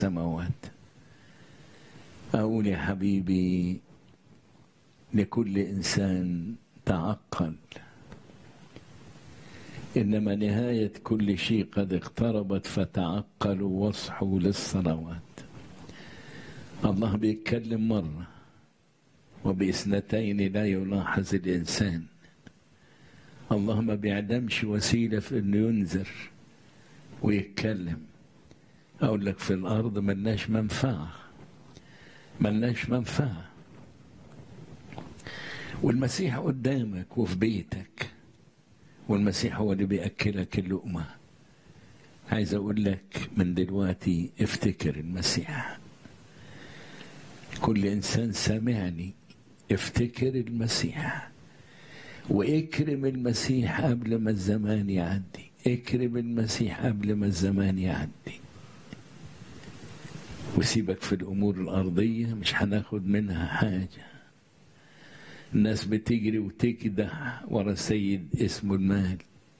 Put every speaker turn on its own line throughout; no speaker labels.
السماوات أقول يا حبيبي لكل إنسان تعقل إنما نهاية كل شيء قد اقتربت فتعقلوا واصحوا للصلوات الله بيتكلم مرة وبإثنتين لا يلاحظ الإنسان الله ما بيعدمش وسيلة في إنه ينذر ويتكلم أقول لك في الأرض ملناش منفعة ملناش منفعة والمسيح قدامك وفي بيتك والمسيح هو اللي بيأكلك اللقمة عايز أقول لك من دلوقتي افتكر المسيح كل إنسان سامعني افتكر المسيح واكرم المسيح قبل ما الزمان يعدي اكرم المسيح قبل ما الزمان يعدي وسيبك في الأمور الأرضية مش هناخد منها حاجة الناس بتجري وتكدح ورا سيد اسمه المال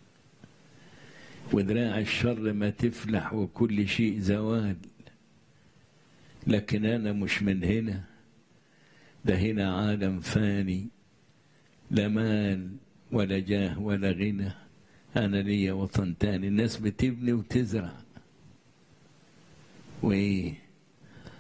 ودراع الشر ما تفلح وكل شيء زوال لكن أنا مش من هنا ده هنا عالم فاني لا مال ولا جاه ولا غنى أنا ليا وطن تاني الناس بتبني وتزرع وإيه